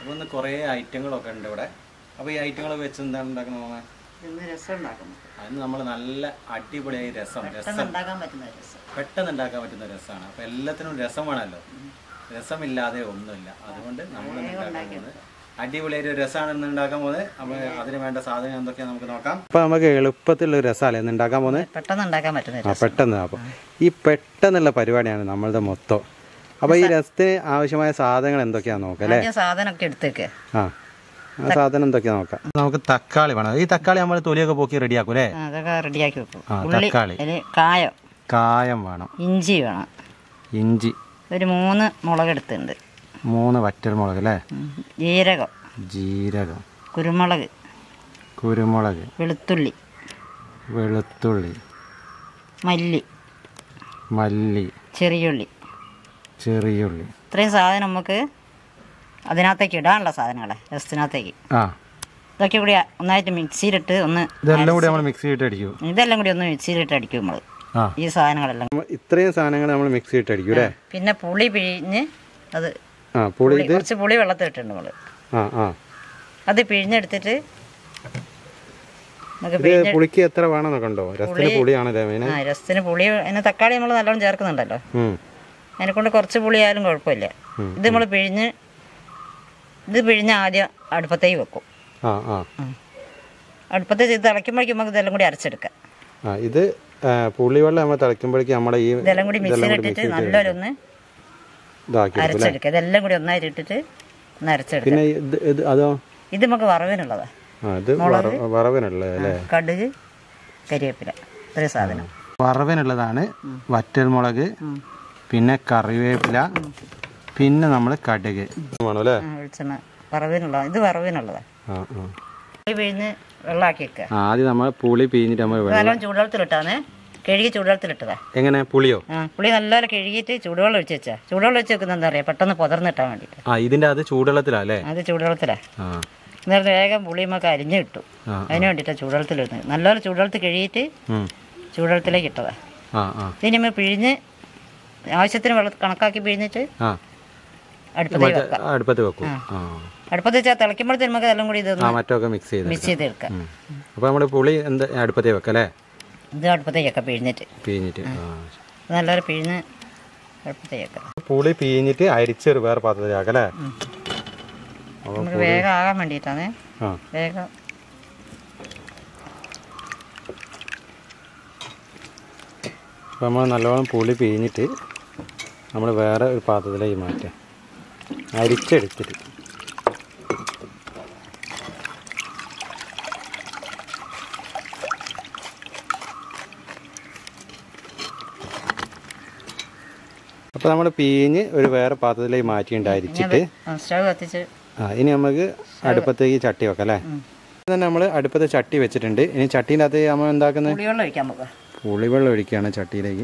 അപ്പോൾ ഇന്ന് കുറേ ഐറ്റങ്ങളൊക്കെ ഉണ്ട് ഇവിടെ അപ്പോൾ ഈ ഐറ്റങ്ങൾ വെച്ച് എന്താണ് ഉണ്ടാക്കുന്നത് മാമ ഇന്ന് രസം ഉണ്ടാക്കുന്നു അതിന് നമ്മൾ നല്ല അടിപൊളിയായി രസം പെട്ടെന്ന് രസം ഉണ്ടാക്കാൻ പറ്റുന്ന രസം പെട്ടെന്ന് ഉണ്ടാക്കാൻ പറ്റുന്ന രസമാണ് അപ്പോൾ എല്ലാത്തിനും രസം വേണമല്ലോ രസമില്ലാതെ ഒന്നുമില്ല അതുകൊണ്ട് നമ്മൾ ഉണ്ടാക്കാൻ പോകുന്നത് അടിപൊളിയായിട്ട് ഒരു രസമാണ് ഇന്ന് ഉണ്ടാക്കാൻ പോകുന്നത് അപ്പോൾ അതിന് വേണ്ട സാധനം എന്തൊക്കെയാണ് നമുക്ക് നോക്കാം അപ്പോൾ നമുക്ക് എളുപ്പത്തിലുള്ള രസമല്ലേ ഇന്ന് ഉണ്ടാക്കാൻ പോകുന്നത് പെട്ടെന്ന് ഉണ്ടാക്കാൻ പറ്റുന്ന ആ പെട്ടെന്ന് അപ്പോൾ ഈ പെട്ടെന്നുള്ള പരിപാടിയാണ് നമ്മളുടെ മൊത്തം അപ്പോൾ ഈ രസത്തിന് ആവശ്യമായ സാധനങ്ങൾ എന്തൊക്കെയാണെന്ന് നോക്കാം അല്ലേ ആദ്യം സാധനമൊക്കെ എടുത്തേക്ക് ആ ആ സാധനം എന്തൊക്കെയാ നോക്കാം നമുക്ക് തക്കാളി വേണം ഈ തക്കാളി നമ്മൾ തൊലിയൊക്കെ പോക്കി റെഡിയാക്കും അല്ലേ ആ, അതൊക്കെ റെഡിയാക്കി വെക്കും ആ, ഉള്ളി തക്കാളി. അതിൽ കായം കായം വേണം ഇഞ്ചി വേണം ഇഞ്ചി ഒരു മൂന്ന് മുളക് എടുത്തിട്ടുണ്ട് മൂന്ന് വറ്റൽമുളക് അല്ലേ ഉം. ജീരകം ജീരകം കുരുമുളക് കുരുമുളക് വെളുത്തുള്ളി വെളുത്തുള്ളി മല്ലി മല്ലി ചെറിയുള്ളി ചെറിയുള്ളി ഇത്രയും സാധനം നമുക്ക് അതിനകത്തേക്ക് ഇടാനുള്ള സാധനങ്ങളെ രസത്തിനകത്തേക്ക് ആ ഇതൊക്കെ കൂടി ഒന്നായിട്ട് മിക്സിയിലിട്ട് ഒന്ന് ഇതെല്ലാം കൂടി നമ്മൾ മിക്സി ഇട്ട് അടിക്കും ഇതെല്ലാം കൂടി ഒന്ന് മിക്സിയിലിട്ട് അടിക്കും നമ്മൾ ആ ഈ സാധനങ്ങളെല്ലാം നമ്മ- ഇത്രയും സാധനങ്ങൾ നമ്മൾ മിക്സി ഇട്ട് അടിക്കും അല്ലേ പിന്നെ പുളി പിഴിഞ്ഞ് അത് ആ പുളി പുളി- ഇത് കുറച്ച് പുളി വെള്ളത്തിലിട്ടുണ്ട് നമ്മൾ ആ ആ അത് പിഴിഞ്ഞെടുത്തിട്ട് നമുക്ക് ഇത് പിഴിഞ്ഞ് പുളിക്ക് എത്ര വേണമെന്നൊക്കെ ഉണ്ടോ രസത്തിന് പുളിയാണല്ലേ മെയിൻ ആ രസത്തിന് പുളി അതിന് തക്കാളി നമ്മൾ നല്ലോണം ചേർക്കുന്നുണ്ടല്ലോ ഉം. അതിനെ കൊണ്ട് കുറച്ച് പുളിയായാലും കുഴപ്പമില്ല ഉം, ഇത് നമ്മൾ പിഴിഞ്ഞ് ഇത് പിഴിഞ്ഞ് ആദ്യം അടുപ്പത്തേക്ക് വെക്കും ആ ആ അടുപ്പത്ത് ഇത് തിളയ്ക്കുമ്പോഴേക്കും നമുക്ക് ഇതെല്ലാം കൂടി അരച്ചെടുക്കാം ആ ഇത് ആ, പുളിവെള്ളം നമ്മൾ തിളയ്ക്കുമ്പോഴേക്കും നമ്മുടെ ഈ ഇതെല്ലാം കൂടി മിക്സിയിലിട്ടിട്ട് നല്ലൊരു ഒന്ന് ഇതാക്കി എടുക്കും അല്ലേ അരച്ചെടുക്കുക ഇതെല്ലാം കൂടി ഒന്നായിട്ട് ഇട്ടിട്ട് ഒന്ന് അരച്ചെടുക്കുക പിന്നെ ഇത് ഇത് അതോ ഇത് നമുക്ക് വറവിനുള്ളതാ ആ ഇത് വറ- വറവിനുള്ളത് അല്ലേ കടുക് കരിവേപ്പില ഇത്രയും സാധനം വറവിനുള്ളതാണ് വറ്റൽമുളക് പിന്നെ കറിവേപ്പില പിന്നെ നമ്മൾ കടുക് വേണം അല്ലേ ആ, വെളിച്ചെണ്ണ വറവിനുള്ള ഇത് വറവിനുള്ളതാ ആ ആ പുളി പിഴിഞ്ഞ് വെള്ളമാക്കി വെക്കുക ആ, ആദ്യം നമ്മൾ പുളി പിഴിഞ്ഞിട്ട് നമ്മൾ ഇത് വെള്ളം നല്ലോണം ചൂടുവെള്ളത്തിലിട്ടാണ് കഴുകി ചൂടുവെള്ളത്തിലിട്ടതാ എങ്ങനെ പുളിയോ ആ പുളി നല്ലപോലെ കഴുകിയിട്ട് ചൂടുവെള്ളം ഒഴിച്ച് വെച്ചാ ചൂടുവെള്ളം ഒഴിച്ച് വെക്കുന്നത് എന്താ പറയുക പെട്ടെന്ന് പുതർന്നിട്ടാൻ വേണ്ടിയിട്ട് ആ ഇതിന്റെ അത് ചൂടുവെള്ളത്തിലാ അല്ലേ അത് ചൂടുവെള്ളത്തിലാ ആ എന്നിട്ട് വേഗം പുളിയുമൊക്കെ അരിഞ്ഞ് കിട്ടും ആ, അതിന് വേണ്ടിയിട്ടാണ് ചൂടുവെള്ളത്തിലിടുന്നത് നല്ലപോലെ ചൂടുവെള്ളത്തിൽ കഴുകിയിട്ട് ഉം. ചൂടുവെള്ളത്തിലേക്ക് ഇട്ടതാ ആ ആ ഇതിന് നമ്മൾ പിഴിഞ്ഞ് ആവശ്യത്തിന് വെള്ളം കണക്കാക്കി പിഴിഞ്ഞിട്ട് ആ അടുപ്പത്തേക്ക് മറ്റേ വെക്കാം അടുപ്പത്ത് വെക്കും ആ അടുപ്പത്ത് വെച്ചാൽ തിളയ്ക്കുമ്പോഴത്തേക്ക് നമുക്ക് എല്ലാം കൂടി ആ ഇതൊന്ന് മറ്റൊക്കെ മിക്സ് ചെയ്ത് മിക്സ് ചെയ്തെടുക്കാം അപ്പോൾ നമ്മൾ പുളി എന്ത് അടുപ്പത്തേ വെക്കല്ലേ ഇത് അടുപ്പത്തേക്കൊക്കെ പിഴിഞ്ഞിട്ട് പിഴിഞ്ഞിട്ട് ആ ഇത് നല്ലപോലെ പിഴിഞ്ഞ് അടുപ്പത്തേക്ക് വെക്കാം പുളി പിഴിഞ്ഞിട്ട് അരിച്ചൊരു വേറെ പാത്രത്തിലാക്കല്ലേ നമുക്ക് വേഗം ആകാൻ വേണ്ടിയിട്ടാണ് ആ വേഗം അപ്പോൾ നമ്മൾ നല്ലോണം പുളി പിഴിഞ്ഞിട്ട് നമ്മൾ വേറെ ഒരു പാത്രത്തിലേക്ക് മാറ്റാം അരിച്ചെടുത്തിട്ട് അപ്പോൾ നമ്മൾ പിഴിഞ്ഞ് ഒരു വേറെ പാത്രത്തിലേക്ക് മാറ്റിയിട്ട് അരിച്ചിട്ട് സ്റ്റവ് കത്തിച്ച് ആ ഇനി നമുക്ക് അടുപ്പത്തേക്ക് ചട്ടി വെക്കാം അല്ലേ തന്നെ നമ്മൾ അടുപ്പത്ത് ചട്ടി വെച്ചിട്ടുണ്ട് ഇനി ചട്ടീൻ്റെ അകത്ത് നമ്മൾ എന്താക്കുന്നത് പുളിവെള്ളം ഒഴിക്കാൻ നമുക്ക് പുളിവെള്ളം ഒഴിക്കുകയാണ് ചട്ടിയിലേക്ക്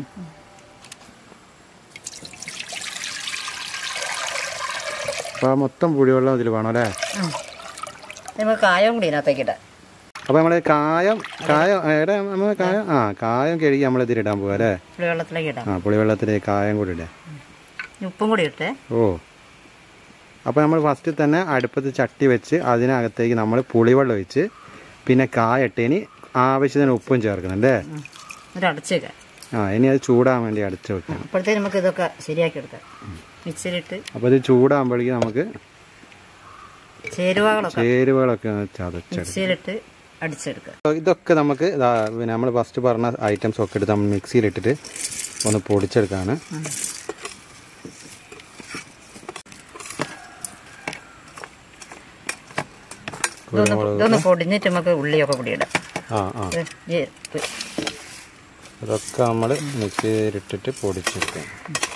അപ്പോൾ ആ മൊത്തം പുളിവെള്ളം ഇതിൽ വേണം അല്ലേ നമുക്ക് കായവും കൂടി ഇതിനകത്തേക്ക് ഇടാം അപ്പോൾ നമ്മൾ കായം കായം ആ, എവിടെ നമ്മൾ കായം ആ കായം കഴുകി നമ്മൾ ഇതിലിടാൻ പോകാം അല്ലേ പുളിവെള്ളത്തിലേക്ക് ഇടാം ആ പുളിവെള്ളത്തിലേക്ക് കായം കൂടി ഇടേ ഇനി ഉപ്പും കൂടി ഇട്ടേ ഓ അപ്പോൾ നമ്മൾ ഫസ്റ്റ് തന്നെ അടുപ്പത്ത് ചട്ടി വെച്ച് അതിനകത്തേക്ക് നമ്മൾ പുളിവെള്ളം ഒഴിച്ച് പിന്നെ കായ ഇട്ട് ഇനി ആവശ്യത്തിന് ഉപ്പും ചേർക്കണം അല്ലേ എന്നിട്ട് അടച്ച് വെക്കാം ആ ഇനി അത് ചൂടാൻ വേണ്ടി അടച്ചു വെക്കണം അപ്പോഴത്തേക്ക് നമുക്ക് ഇതൊക്കെ ശരിയാക്കി എടുക്കാം മിക്സിയിലിട്ട് അപ്പോൾ ഇത് ചൂടാകുമ്പോഴേക്കും നമുക്ക് ചേരുവകളൊക്കെ ചേരുവകളൊക്കെ ഒന്ന് ചതച്ചെടുക്കും മിക്സിയിലിട്ട് അടിച്ചെടുക്കുക അപ്പോൾ ഇതൊക്കെ നമുക്ക് ഇതാ പിന്നെ നമ്മൾ ഫസ്റ്റ് പറഞ്ഞ ഐറ്റംസ് ഒക്കെ എടുത്ത് നമ്മൾ മിക്സിയിലിട്ടിട്ട് ഒന്ന് പൊടിച്ചെടുക്കാണ് ഇതൊന്ന് ഇതൊന്ന് പൊടിഞ്ഞിട്ട് നമുക്ക് ഉള്ളിയൊക്കെ കൂടി ഇടാം ആ ആ ഇത് ഈ- ഇതൊക്കെ നമ്മൾ മിക്സിയിലിട്ടിട്ട് പൊടിച്ചെടുക്കാം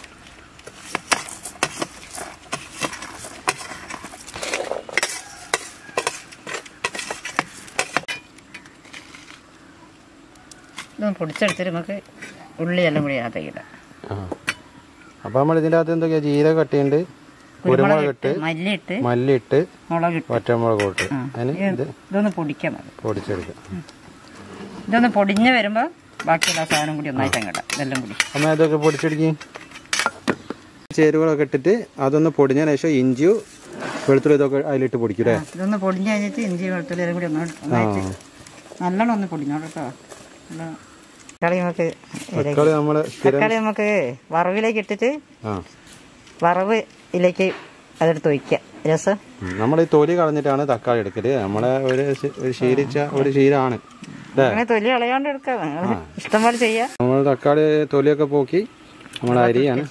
ഇതൊന്ന് പൊടിച്ചെടുത്തിട്ട് നമുക്ക് ഉള്ളി എല്ലാം കൂടി അതിനകത്തേക്ക് ഇടാം ആ അപ്പോൾ നമ്മൾ ഇതിൻ്റെ അകത്ത് എന്തൊക്കെയാ ജീരക കട്ടിയുണ്ട് കുരുമുളക് ഇട്ട് മല്ലി ഇട്ട് മല്ലി ഇട്ട് മുളക് ഇട്ട് ഒറ്റമുളക് ഇട്ട് അതിന് ഇത് ഇതൊന്ന് പൊടിക്കാൻ മതി പൊടിച്ചെടുക്കാം ഇതൊന്ന് പൊടിഞ്ഞ് വരുമ്പോൾ ബാക്കിയുള്ള സാധനം കൂടി ഒന്നായിട്ട് അങ്ങോട്ടാം ഇതെല്ലാം കൂടി അമ്മ ഇതൊക്കെ പൊടിച്ചെടുക്കി ചേരുവകളൊക്കെ ഇട്ടിട്ട് അതൊന്ന് പൊടിഞ്ഞതിന് ശേഷം ഇഞ്ചിയും വെളുത്തുള്ളി ഇതൊക്കെ അതിലിട്ട് പൊടിക്കും അല്ലേ ആ, ഇതൊന്ന് പൊടിഞ്ഞ് കഴിഞ്ഞിട്ട് ഇഞ്ചി വെളുത്തുള്ളി എല്ലാം കൂടി ഒന്ന് ഒന്നായിട്ട് നല്ലോണം ഒന്ന് പൊടിഞ്ഞോളൂ കേട്ടോ നല്ല തക്കാളി നമുക്ക് ഇതിലേക്ക് തക്കാളി നമ്മൾ സ്ഥിരം തക്കാളി നമുക്ക് വറവിലേക്ക് ഇട്ടിട്ട് ആ വറവ് ഇതിലേക്ക് അതെടുത്ത് ഒഴിക്കുക രസം നമ്മൾ ഈ തൊലി കളഞ്ഞിട്ടാണ് തക്കാളി എടുക്കല് നമ്മളെ ഒരു ശ- ഒരു ശീലിച്ച ഒരു ശീലമാണ് അല്ലേ അങ്ങനെ തൊലി കളയാണ്ട് എടുക്കാം നിങ്ങള് ഇഷ്ടം പോലെ ചെയ്യാം നമ്മൾ തക്കാളി തൊലിയൊക്കെ പോക്കി നമ്മൾ അരിയാണ്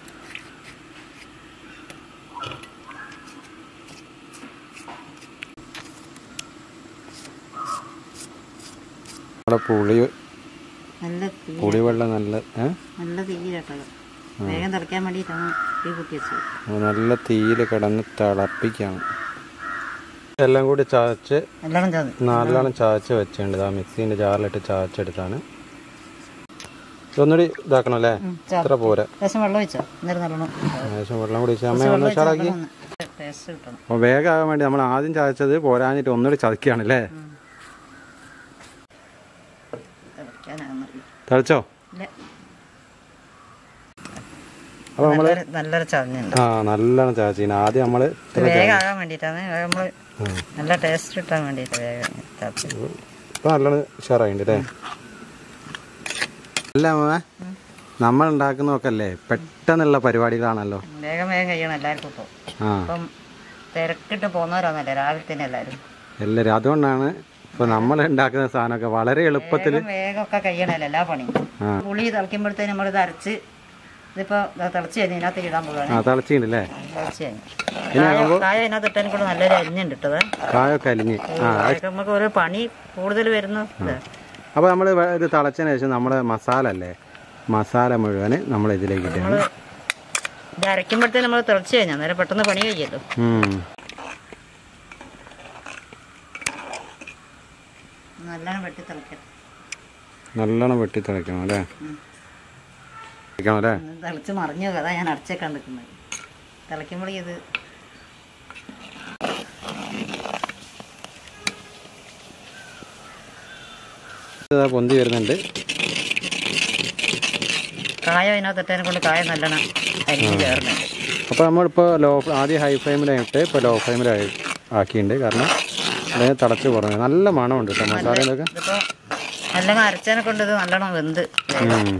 നമ്മുടെ പുളി നല്ല തീ പുളിവെള്ളം നല്ല ഏ? നല്ല തീയിലിട്ടത് വേഗം തിളയ്ക്കാൻ വേണ്ടിയിട്ടാണ് തീ കുത്തി വെച്ചത് നല്ല തീയിൽ കിടന്ന് തിളപ്പിക്കാണ് എല്ലാം കൂടി ചതച്ച് നല്ലോണം ചതി നല്ലോണം ചതച്ച് വെച്ചിട്ടുണ്ട് ആ മിക്സീൻ്റെ ജാറിലിട്ട് ചതച്ചെടുത്താണ് ഇതൊന്നുകൂടി ഇതാക്കണം അല്ലേ ഇത്ര പോരാ ലേശം വെള്ളം ഒഴിച്ചോ അന്നേരം നല്ലോണം ഏകദേശം വെള്ളം കൂടി വെച്ച് അമ്മ ഒന്ന് ഉഷാറാക്കി ടേസ്റ്റ് കിട്ടണം അപ്പോൾ വേഗമാകാൻ വേണ്ടി നമ്മൾ ആദ്യം ചതച്ചത് പോരാഞ്ഞിട്ട് ഒന്നുകൂടി ചതക്കുകയാണ് അല്ലേ തിളയ്ക്കാനാകുന്നില്ല തളിച്ചോ ഇല്ല അപ്പോൾ നമ്മൾ നല്ലൊരു നല്ലൊരു ചതഞ്ഞുണ്ട് ആ നല്ലോണം ചതച്ചിന് ആദ്യം നമ്മൾ ഇത് വേഗം ആകാൻ വേണ്ടിയിട്ടാണ് നമ്മൾ നല്ല ടേസ്റ്റ് കിട്ടാൻ വേണ്ടിയിട്ട് വേഗം ചതച്ചത് ഇപ്പോൾ നല്ലോണം ഉഷാറായിട്ടുണ്ട് അല്ലേ അല്ല അമ്മ നമ്മൾ ഉണ്ടാക്കുന്നതൊക്കെ അല്ലേ പെട്ടെന്നുള്ള പരിപാടികളാണല്ലോ വേഗം വേഗം കഴിയണം എല്ലാവർക്കും ഇപ്പോൾ ആ ഇപ്പം തിരക്കിട്ട് പോകുന്നവരാന്നല്ലേ രാവിലെ തന്നെ എല്ലാവരും എല്ലാവരും അതുകൊണ്ടാണ് ഇപ്പോൾ നമ്മൾ ഉണ്ടാക്കുന്ന സാധനമൊക്കെ വളരെ എളുപ്പത്തിൽ വേഗം വേഗം ഒക്കെ കഴിയണമല്ലോ എല്ലാ പണിയും ആ. പുളി തിളയ്ക്കുമ്പോഴത്തേനും നമ്മളിത് അരച്ച് ഇതിപ്പോൾ തിളച്ച് കഴിഞ്ഞ് ഇതിനകത്ത് ഇടാൻ പോവുകയാണ് ആ തിളച്ചിട്ടുണ്ടല്ലേ തിളച്ച് കഴിഞ്ഞ് കായ കായ അതിനകത്ത് ഇട്ടതിന് കൂടെ നല്ലൊരു അരിഞ്ഞുണ്ട് ഇട്ടത് കായൊക്കെ അലിഞ്ഞ് ആ അതൊക്കെ നമുക്ക് ഓരോ പണി കൂടുതൽ വരുന്നു ഇത്. അപ്പോൾ നമ്മൾ ഇത് തിളച്ചതിന് ശേഷം നമ്മുടെ മസാല അല്ലേ മസാല മുഴുവൻ നമ്മൾ ഇതിലേക്ക് ഇട്ടാണ് ഇത് അരയ്ക്കുമ്പോഴത്തേനും നമ്മൾ തിളച്ച് കഴിഞ്ഞാൽ അന്നേരം പെട്ടെന്ന് പണി കഴിയല്ലോ ഉം. നല്ലോണം വെട്ടി തിളക്കട്ടെ നല്ലോണം വെട്ടി തിളയ്ക്കണം അല്ലേ തിളയ്ക്കണം അല്ലേ ഇത് തിളച്ച് മറിഞ്ഞു അതാ ഞാൻ അടച്ചേക്കാൻ നിൽക്കുന്നത് തിളയ്ക്കുമ്പോഴേ ഇത് ഇതാ പൊന്തി വരുന്നുണ്ട് കായ അതിനകത്ത് ഇട്ടതിനെ കൊണ്ട് കായ നല്ലോണം അരിഞ്ഞ് ചേർന്നുണ്ട് അപ്പോൾ നമ്മളിപ്പോൾ ലോ ആദ്യം ഹൈ ഫ്ലെയിമിലായിട്ട് ഇപ്പോൾ ലോ ഫ്ലെയിമിലായി ആക്കിയിട്ടുണ്ട് കാരണം അതിന് തിളച്ച് കുറഞ്ഞു നല്ല മണമുണ്ട് കേട്ടോ മസാലയിലൊക്കെ ഇതിപ്പോൾ നല്ലോണം അരച്ചതിനെ കൊണ്ട് ഇത് നല്ലോണം വെന്ത് ഉം.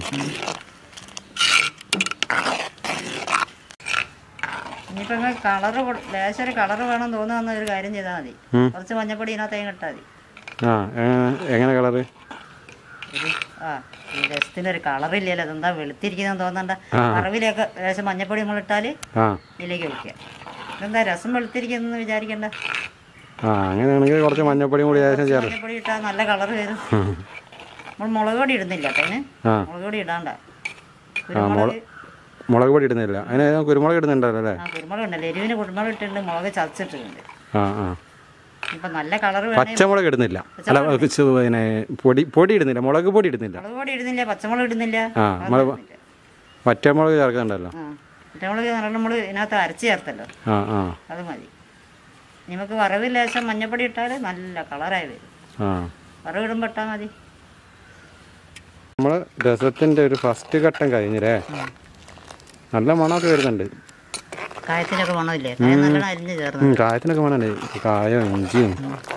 ഇനിയിപ്പോൾ നിങ്ങൾ കളറ് ലേശം ഒരു കളറ് വേണം തോന്നുന്ന ഒരു കാര്യം ചെയ്താൽ മതി ഉം. കുറച്ച് മഞ്ഞപ്പൊടി ഇതിനകത്ത് ഇട്ടാൽ മതി ആ എങ്ങനെ- എങ്ങനെ കളറ് ഇത് ആ ഈ രസത്തിനൊരു കളറില്ലല്ലോ അതെന്താ വെളുത്തിരിക്കുന്നതെന്ന് തോന്നണ്ട ആ. കറവിലൊക്കെ ലേശം മഞ്ഞപ്പൊടി നമ്മൾ ഇട്ടാൽ ആ ഇതിലേക്ക് ഒഴിക്കുക ഇതെന്താ രസം വെളുത്തിരിക്കുന്നെന്ന് വിചാരിക്കണ്ട ആ അങ്ങനെയാണെങ്കിൽ കുറച്ച് മഞ്ഞപ്പൊടിയും കൂടി ഏകദേശം ചേർത്ത് മഞ്ഞപ്പൊടി ഇട്ടാൽ നല്ല കളർ വരും നമ്മൾ മുളക് പൊടി ഇടുന്നില്ല കേട്ടോ അതിന് ആ മുളക് പൊടി ഇടാണ്ട ആ മുളക് മുളക് പൊടി ഇടുന്നില്ല അതിന് കുരുമുളക് ഇടുന്നുണ്ടല്ലോ അല്ലേ ആ കുരുമുളക് ഉണ്ടല്ലോ എരിവിന് കുരുമുളക് ഇട്ടിട്ടുണ്ട് മുളക് ചതച്ചിട്ടുണ്ട് ആ ആ ഇപ്പം നല്ല കളർ വേണേ പച്ചമുളക് ഇടുന്നില്ല അല്ല അത് ചു- പിന്നെ പൊടി പൊടി ഇടുന്നില്ല മുളക് പൊടി ഇടുന്നില്ല മുളക് പൊടി ഇടുന്നില്ല പച്ചമുളക് ഇടുന്നില്ല ആ നമ്മൾ വറ്റമുളക് ചേർക്കുന്നുണ്ടല്ലോ ആ പച്ചമുളക് നല്ല നമ്മൾ ഇതിനകത്ത് അരച്ച് ചേർത്തല്ലോ ആ ആ അത് മതി നമുക്ക് വറവിൽ ലേശം മഞ്ഞപ്പൊടി ഇട്ടാൽ നല്ല കളറായി വരും ആ വറവ് ഇടുമ്പോൾ ഇട്ടാൽ മതി നമ്മൾ രസത്തിൻ്റെ ഒരു ഫസ്റ്റ് ഘട്ടം കഴിഞ്ഞില്ലേ നല്ല മണമൊക്കെ വരുന്നുണ്ട് കായത്തിനൊക്കെ മണമില്ലേ കായ നല്ലോണം അരിഞ്ഞ് ചേർന്ന് ഉം, കായത്തിനൊക്കെ മണമുണ്ട് കായോ ഇഞ്ചിയും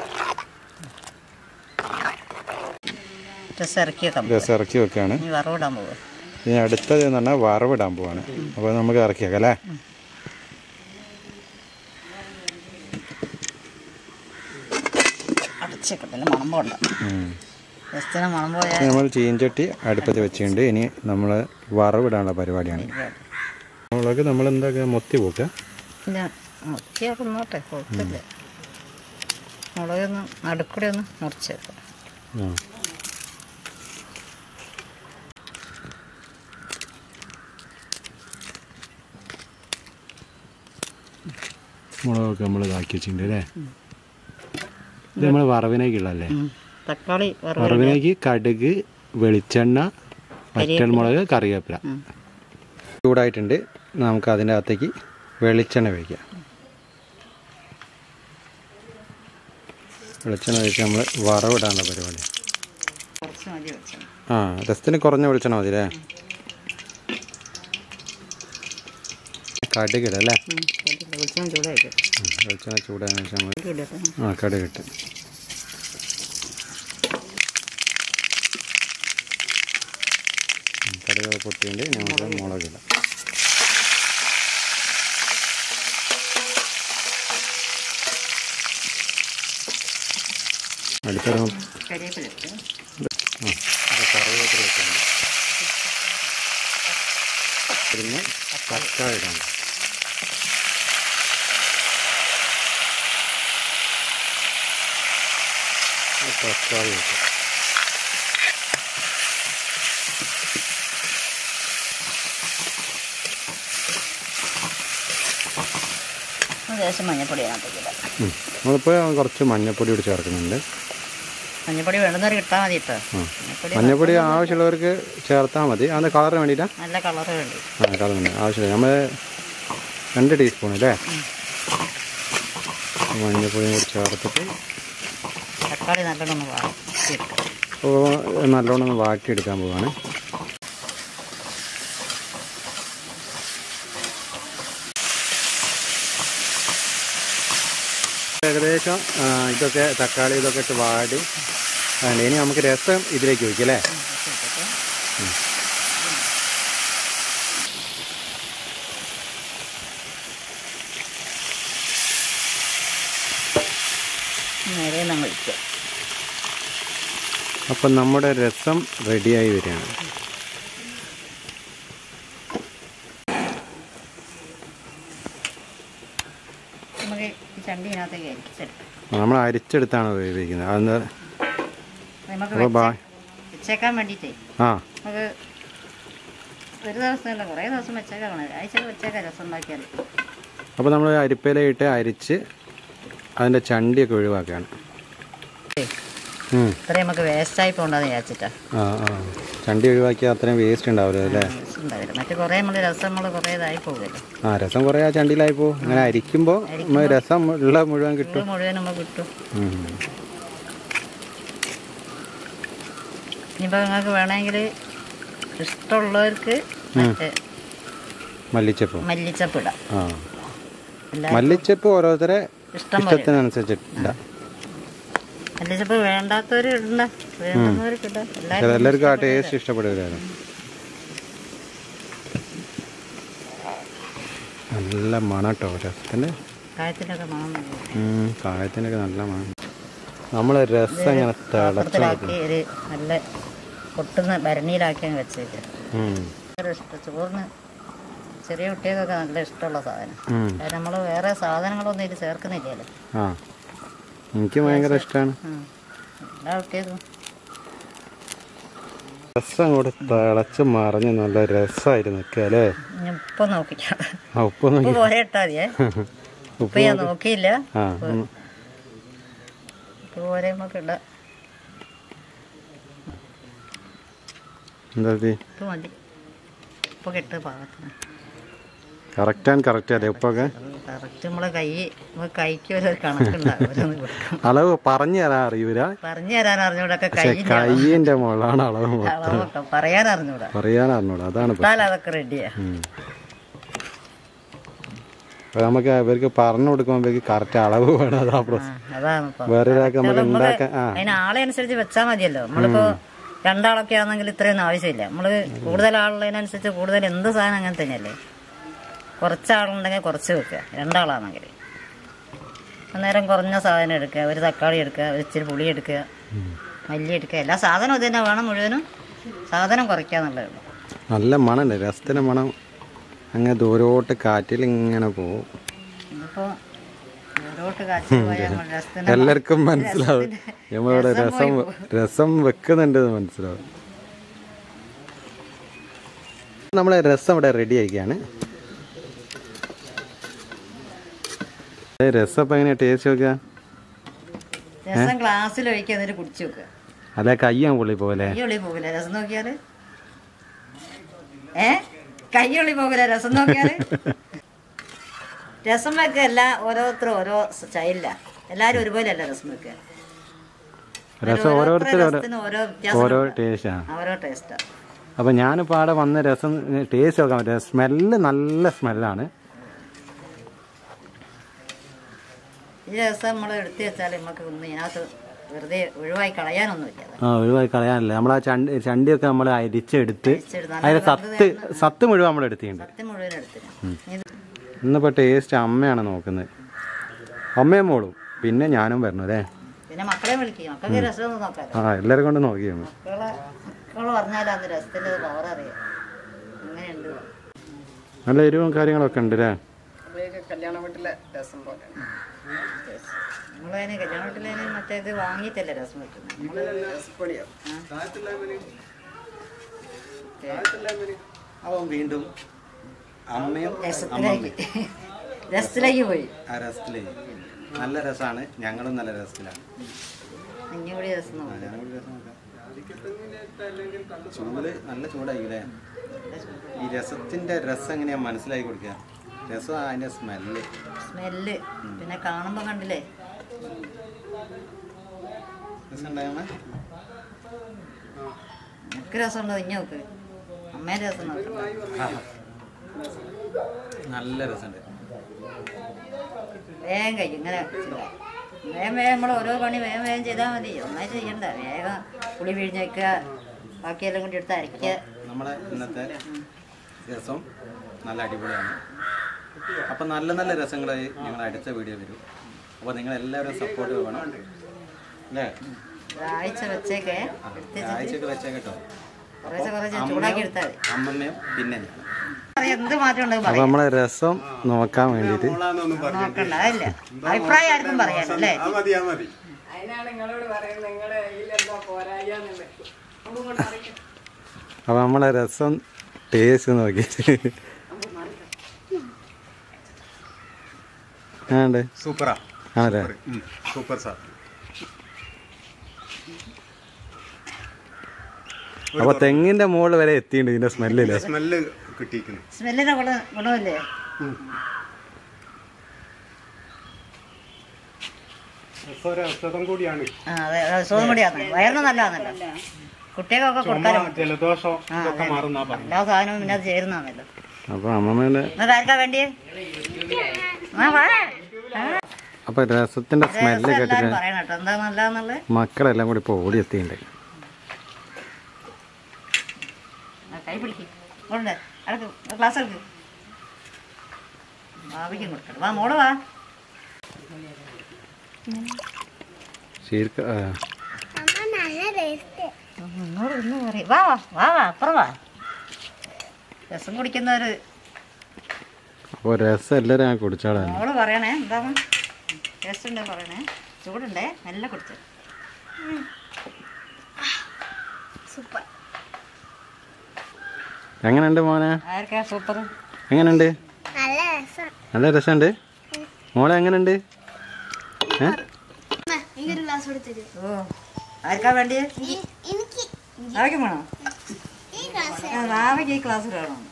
രസം ഇറക്കിയൊക്കെ രസം ഇറക്കി വെക്കുകയാണ് ഇനി വറവിടാൻ പോകും ഇനി അടുത്തത് എന്ന് പറഞ്ഞാൽ വറവിടാൻ പോവാണ് അപ്പോൾ നമുക്ക് ഇറക്കിയേക്കാം അല്ലേ അടച്ചേക്കട്ടില്ല മണം പോണ്ട ജസ്റ്റിന് മണം പോയാൽ ഇനി നമ്മൾ ചീഞ്ചട്ടി അടുപ്പത്ത് വെച്ചിട്ടുണ്ട് ഇനി നമ്മൾ വറവിടാനുള്ള പരിപാടിയാണ് മുളക് നമ്മൾ എന്താക്കുക മൊത്തി പോക്കുക പിന്നെ മുറിച്ചൊക്കെ നോട്ടെ കുഴപ്പമില്ല മുളകൊന്ന് നടുക്കൂടെ ഒന്ന് മുറിച്ചേക്കാം ആ. മുളകൊക്കെ നമ്മൾ ഇതാക്കി വെച്ചിട്ടുണ്ട് അല്ലേ ഇത് നമ്മൾ വറവിനേക്കുള്ളല്ലേ ഉം. തക്കാളി വറവ് വറവിനേക്ക് കടുക് വെളിച്ചെണ്ണ വറ്റൽമുളക് കറിവേപ്പില ഉം. ചൂടായിട്ടുണ്ട് നമുക്ക് അതിൻ്റെ അകത്തേക്ക് വെളിച്ചെണ്ണ ഒഴിക്കാം വെളിച്ചെണ്ണ ഒഴിച്ച് നമ്മൾ വറവിടാനുള്ള പരിപാടി കുറച്ച് മതി വെച്ചാൽ ആ രസത്തിന് കുറഞ്ഞ വെളിച്ചെണ്ണ മതി അല്ലേ കടുകിട അല്ലേ കടുക് വെളിച്ചം ചൂടായിട്ട് വെളിച്ചെണ്ണ ചൂടാകുന്ന ശേഷം നമ്മൾ ഇടട്ടെ ആ കടുകിട്ട് ഉം, കടുക് പൊട്ടിയിട്ട് നമുക്ക് മുളകിടാം അടുത്തൊരു കരിവേപ്പില ഇട്ട് ആ അത് കറിവേപ്പില വെക്കണം പിന്നെ തക്കാളി ഇടണം തക്കാളി ഇട്ട് ദേശം മഞ്ഞപ്പൊടി അതിനകത്തേക്ക് ഇടാം ഉം. നമ്മളിപ്പോൾ കുറച്ച് മഞ്ഞപ്പൊടി കൂടി ചേർക്കുന്നുണ്ട് മഞ്ഞപ്പൊടി വേണ്ടുന്നവർ ഇട്ടാൽ മതി കേട്ടോ ആ മഞ്ഞപ്പൊടി മഞ്ഞപ്പൊടി ആവശ്യമുള്ളവർക്ക് ചേർത്താൽ മതി അതിൻ്റെ കളറിന് വേണ്ടിയിട്ടാണ് നല്ല കളറ് വേണ്ടി ആ കളറുണ്ട് ആവശ്യമില്ല നമ്മൾ രണ്ട് ടീസ്പൂൺ അല്ലേ മഞ്ഞപ്പൊടിയും കൂടി ചേർത്തിട്ട് തക്കാളി നല്ലോണം ഒന്ന് വാട്ടിയെടുക്കാം അപ്പോൾ നല്ലോണം ഒന്ന് വാട്ടിയെടുക്കാൻ പോവാണ് ഏകദേശം ആ, ഇതൊക്കെ തക്കാളി ഇതൊക്കെ ഇട്ട് വാടി അതുകൊണ്ട് ഇനി നമുക്ക് രസം ഇതിലേക്ക് ഒഴിക്കാം അല്ലേ നേരെ നമ്മൾ ഒഴിക്കുക അപ്പം നമ്മുടെ രസം റെഡിയായി വരികയാണ് നമുക്ക് ഈ ചണ്ടി ഇതിനകത്തേക്ക് അരിച്ചെടുക്കാം നമ്മൾ അരിച്ചെടുത്താണ് ഉപയോഗിക്കുന്നത് അതെന്താ നമുക്ക് അപ്പോൾ ബാ വെച്ചേക്കാൻ വേണ്ടിയിട്ടേ ആ നമുക്ക് ഒരു ദിവസമല്ല കുറേ ദിവസം വെച്ചേക്കാം ആഴ്ച വെച്ചേക്കാം രസം ഉണ്ടാക്കിയാൽ അപ്പോൾ നമ്മൾ അരിപ്പയിലിട്ട് അരിച്ച് അതിൻ്റെ ചണ്ടിയൊക്കെ ഒഴിവാക്കുകയാണ് ഉം. ഇത്രയും നമുക്ക് വേസ്റ്റായി പോകണ്ടെന്ന് വിചാരിച്ചിട്ടാ ആ ആ ചണ്ടി ഒഴിവാക്കിയാൽ അത്രയും വേസ്റ്റ് ഉണ്ടാവില്ല അല്ലേ വേസ്റ്റ് ഉണ്ടാവില്ല മറ്റു കുറേ നമ്മൾ രസം നമ്മൾ കുറേ ഇതായി പോകുമല്ലോ ആ രസം കുറേ ആ ചണ്ടിയിലായി പോകും അങ്ങനെ അരിക്കുമ്പോൾ നമ്മൾ രസം ഉള്ള മുഴുവൻ കിട്ടും ഇത് മുഴുവൻ നമുക്ക് കിട്ടും ഉം. ഇനിയിപ്പോൾ നിങ്ങൾക്ക് വേണമെങ്കിൽ ഇഷ്ടമുള്ളവർക്ക് മറ്റേ മല്ലിച്ചപ്പ് മല്ലിച്ചപ്പ് ഇടാം ആ എല്ലാ മല്ലിച്ചപ്പ് ഓരോരുത്തരെ ഇഷ്ടം പോലെ ഇഷ്ടത്തിനനുസരിച്ച് ഇടാം മല്ലിച്ചപ്പ് വേണ്ടാത്തവർ ഇടണ്ട വേണ്ടുന്നവർക്ക് ഇടാം എല്ലാവരും ചില എല്ലാവർക്കും ആ ടേസ്റ്റ് ഇഷ്ടപ്പെടുകയാണ് നല്ല മണം കേട്ടോ രസത്തിൻ്റെ കായത്തിലൊക്കെ മണം നല്ല ഉം, കായത്തിനൊക്കെ നല്ല മണം നമ്മൾ രസം ഇങ്ങനെ തിളച്ച് പാത്രത്തിലാക്കി ഒരു നല്ല പൊട്ടുന്ന ഭരണിയിലാക്കി അങ്ങ് വെച്ചേക്ക് ഉം, ഭയങ്കര ഇഷ്ടം ചോറിന് ചെറിയ കുട്ടികൾക്കൊക്കെ നല്ല ഇഷ്ടമുള്ള സാധനം ഉം. കാരണം നമ്മൾ വേറെ സാധനങ്ങളൊന്നും ഇതിൽ ചേർക്കുന്നില്ലല്ലോ ആ എനിക്ക് ഭയങ്കര ഇഷ്ടമാണ് ഉം. എല്ലാ കുട്ടികൾക്കും രസം കൂടെ തിളച്ച് മറിഞ്ഞ് നല്ല രസമായിരുന്നു നിൽക്കുക അല്ലേ ഞാൻ ഇപ്പം നോക്കിക്കാം ആ ഉപ്പ് നോക്കി ഉപ്പ് പോരെ ഇട്ടാൽ മതിയേ ഉപ്പ് ഉപ്പ് ഞാൻ നോക്കിയില്ല ആ ഒന്ന് ഉപ്പ് പോരെ നമുക്ക് ഇടാം എന്താ ഇത്? ഉപ്പ് മതി ഉപ്പ് കിട്ടുക പാകത്തിന് കറക്റ്റ് ആൻഡ് കറക്റ്റ് അല്ലേ ഉപ്പൊക്കെ കറക്റ്റ് നമ്മളെ കൈ നമ്മൾ കൈക്ക് ഒരു കണക്കുണ്ടാവും ഓരോന്ന് കൊടുക്കും അളവ് പറഞ്ഞു തരാൻ അറിയൂല പറഞ്ഞു തരാൻ അറിഞ്ഞൂടൊക്കെ പക്ഷെ കൈ കയ്യിന്റെ മുകളാണ് അളവ് മൊത്തം. അളവൊക്കെ പറയാൻ അറിഞ്ഞൂടാ പറയാൻ അറിഞ്ഞൂടാ അതാണ് പ്രശ്നം. ഇട്ടാൽ അതൊക്കെ റെഡിയാ ഉം. അപ്പൊ നമുക്ക് ഇവർക്ക് പറഞ്ഞു കൊടുക്കുമ്പോൾ ഇവർക്ക് കറക്റ്റ് അളവ് വേണം അതാ പ്രശ്നം അതാണ് ഇപ്പൊ വേറെ ഒരാൾക്ക് നമുക്ക് ഉണ്ടാക്കാൻ ആ അതിന് ആളെ അനുസരിച്ച് വെച്ചാൽ മതിയല്ലോ നമ്മളിപ്പോ രണ്ടാളൊക്കെ ആണെങ്കിൽ ഇത്രയൊന്നും ആവശ്യമില്ല നമ്മള് കൂടുതൽ ആളുള്ളതിനനുസരിച്ച് കൂടുതൽ എന്ത് സാധനം അങ്ങനെ തന്നെയല്ലേ കുറച്ച് ആളുണ്ടെങ്കിൽ കുറച്ച് വെക്കുക രണ്ടാളാണെങ്കിൽ അന്നേരം കുറഞ്ഞ സാധനം എടുക്കുക ഒരു തക്കാളി എടുക്കുക ഒരു ഇച്ചിരി പുളി എടുക്കുക മല്ലി എടുക്കുക എല്ലാ സാധനവും ഇത് തന്നെ വേണം മുഴുവനും സാധനം കുറയ്ക്കാന്നുള്ളതേ ഉള്ളൂ നല്ല മണമുണ്ട് രസത്തിന്റെ മണം അങ്ങനെ ദൂരോട്ട് കാറ്റിൽ ഇങ്ങനെ പോകും ഇന്നിപ്പോ ഓരോട്ട് കാച്ചി പോയാൽ നമ്മൾ രസത്തിന് എല്ലാവർക്കും മനസ്സിലാവും നമ്മളിവിടെ രസം രസം വെക്കുന്നുണ്ട് എന്ന് മനസ്സിലാവും നമ്മളെ രസം ഇവിടെ റെഡി ആയിക്കാണ് ഏ, രസം ഇപ്പം എങ്ങനെയാ ടേസ്റ്റ് നോക്കുക രസം ഗ്ലാസ്സിൽ ഒഴിക്കുക എന്നിട്ട് കുടിച്ചു വെക്കുക അല്ല കയ്യാൻ പുള്ളി പോലെ കയ്യൊളി പോകില്ല രസം നോക്കിയാല് ഏ കയ്യൊളി പോകില്ല രസം നോക്കിയാല് രസം വെക്കല്ല ഓരോരുത്തരും ഓരോ സ്റ്റൈലില്ല എല്ലാരും ഒരുപോലെ അല്ല രസം വെക്കുക രസം ഓരോരുത്തരും ഓരോ രസത്തിന് ഓരോ വ്യത്യാസം ഓരോ ടേസ്റ്റാണ് ഓരോ ടേസ്റ്റാ അപ്പം ഞാനിപ്പോൾ അവിടെ വന്ന രസം ടേസ്റ്റ് നോക്കാൻ പറ്റും സ്മെല്ല് നല്ല സ്മെല്ലാണ് ഈ രസം നമ്മൾ എടുത്തു വെച്ചാൽ നമുക്ക് ഒന്നും ഇതിനകത്ത് വെറുതെ ഒഴിവായി കളയാനൊന്നുമില്ല അത് ആ ഒഴിവായി കളയാനില്ല നമ്മൾ ആ ചണ്ടി ചണ്ടിയൊക്കെ നമ്മൾ അരിച്ചെടുത്ത് അരിച്ചെടുത്ത് അതിന്റെ സത്ത് സത്ത് മുഴുവൻ നമ്മൾ എടുത്തിട്ടുണ്ട് സത്യം മുഴുവൻ എടുത്തില്ല ഇത് ഇന്നിപ്പോ ടേസ്റ്റ് അമ്മയാണ് നോക്കുന്നത് അമ്മയും മോളും പിന്നെ ഞാനും വരണം അല്ലേ പിന്നെ മക്കളെ വിളിക്കും മക്കൾക്ക് രസമൊന്നും നോക്കാലോ ആ എല്ലാവരും കൊണ്ട് നോക്കിയാണ് മക്കളെ മക്കള് പറഞ്ഞാൽ അന്ന് രസത്തിന്റെ പവർ അറിയാം അങ്ങനെയുണ്ട് നല്ല എരിവും കാര്യങ്ങളൊക്കെ ഉണ്ട് അല്ലേ കല്യാണ വീട്ടിലെ രസം പോലെ നമ്മളതിന് കല്യാണ വീട്ടിലതിന് മറ്റേത് വാങ്ങിയിട്ടല്ലേ രസം വെക്കുന്നത് നമ്മള് രസപ്പൊടിയോ അവൻ വീണ്ടും അമ്മയും രസത്തിലേക്ക് രസത്തിലേക്ക് പോയി ആ രസത്തിലേക്ക് നല്ല രസമാണ് ഞങ്ങളും നല്ല രസത്തിലാണ് ഇനി കൂടി രസം ആ, നോക്കാം ഞങ്ങൾ ഒരു രസം നോക്കാം. ചൂട് നല്ല ചൂടായില്ലേ ഈ രസത്തിന്റെ രസം എങ്ങനെയാ മനസ്സിലാക്കി കൊടുക്കുക രസം അതിന്റെ സ്മെല്ല് സ്മെല്ല് പിന്നെ കാണുമ്പോ കണ്ടില്ലേ രസം ഉണ്ടായമ്മ എനിക്ക് രസമുണ്ടോ ഇനി നോക്ക് അമ്മേന്റെ രസം നോക്കാം നല്ല രസമുണ്ട് വേഗം കഴിയും ഇങ്ങനെ ചെയ്യാം. വേഗം വേഗം നമ്മൾ ഓരോ പണി വേഗം വേഗം ചെയ്താൽ മതി ഒന്നായിട്ട് ചെയ്യണ്ട വേഗം പുളി പിഴിഞ്ഞ് വെക്കുക ബാക്കിയെല്ലാം കൂടി എടുത്ത് അരയ്ക്കുക നമ്മുടെ ഇന്നത്തെ രസം നല്ല അടിപൊളിയാണ് അപ്പം നല്ല നല്ല രസങ്ങൾ ഞങ്ങൾ അടുത്ത വീഡിയോ വരും അപ്പോൾ നിങ്ങൾ എല്ലാവരും സപ്പോർട്ട് വേണം അല്ലേ ഒരാഴ്ച വെച്ചേക്കെ ആ, എടുത്ത് ആഴ്ചയൊക്കെ വെച്ചേ കേട്ടോ കുറേശ്ശെ കുറേശ്ശെ ചൂടാക്കി എടുത്താൽ മതി അമ്മമ്മയും പിന്നെ ഞാൻ അറിയാം, എന്ത് മാറ്റം ഉണ്ടെന്ന് അപ്പോൾ പറയാം നമ്മളെ രസം നോക്കാൻ വേണ്ടിയിട്ട് നോക്കണ്ട അതില്ല അഭിപ്രായം ആർക്കും പറയാം അല്ലേ അതിനാണ് നിങ്ങളോട് പറയുന്നത് നിങ്ങളെ കയ്യിലെന്താ പോരായ്യാന്നുള്ളത് ഒന്നും കൊണ്ട് അറിയിക്കും അപ്പോൾ നമ്മളെ രസം ടേസ്റ്റ് നോക്കി ആണ്ട് സൂപ്പറാ ആണല്ലേ സൂപ്പർ സാർ അപ്പോൾ തെങ്ങിന്റെ മുകളിൽ വരെ എത്തിയിട്ടുണ്ട് ഇതിന്റെ സ്മെല്ലില്ലേ സ്മെല്ല് കിട്ടിയിരിക്കുന്നു സ്മെല്ലിന്റെ ഗുണം ഗുണമില്ലേ രസം കൂടിയാണ് ആ അതെ സുഖം കൂടിയാണ് വയറിന് നല്ലതാണല്ലോ കുട്ടികൾക്കൊക്കെ കൊടുക്കാനും ജലദോഷം ആ, അതെ. എല്ലാ സാധനവും പിന്നെ അത് ചേരുന്നതാണല്ലോ അപ്പോൾ അമ്മമ്മേന്റെ നിങ്ങൾക്ക് ആർക്കാ വേണ്ടിയേ ആ വാ ആ. അപ്പൊ രസത്തിന്റെ സ്മെല്ല് രസം കേട്ടിട്ട് എല്ലാവരും പറയണം കേട്ടോ എന്താ നല്ലതെന്നുള്ളത് മക്കളെല്ലാം കൂടി ഇപ്പൊ ഓടി എത്തിയിട്ടുണ്ട് ആ, കൈ പിടിക്കും ഉണ്ട് അടക്ക് ക്ലാസ് എടുക്ക് ഭാവിക്കും കൊടുക്കണം വാ മോള് വാ ശരിക്കും ആ, ഇങ്ങോട്ട് ഇന്ന് പറയും വാ വാ വാ വാ അപ്പുറം വാ രസം കുടിക്കുന്നവര് അപ്പൊ രസം എല്ലാരും ഞാൻ കുടിച്ചാളാണ് മോള് പറയണേ എന്താണ് ടേസ്റ്റ് ഉണ്ടേ പറയണേ ചൂടുണ്ടേ നല്ല കുടിച്ചു എങ്ങനെയുണ്ട് മോനെ ആർക്കാ സൂപ്പർ എങ്ങനെയുണ്ട് നല്ല രസമുണ്ട് മോളെ എങ്ങനെയുണ്ട് ഏ ഓ ആർക്കാ വേണ്ടിയേ ഭാവിക്കും വേണോ ആ, ഭാവിക്ക് ഈ ക്ലാസ് വേണം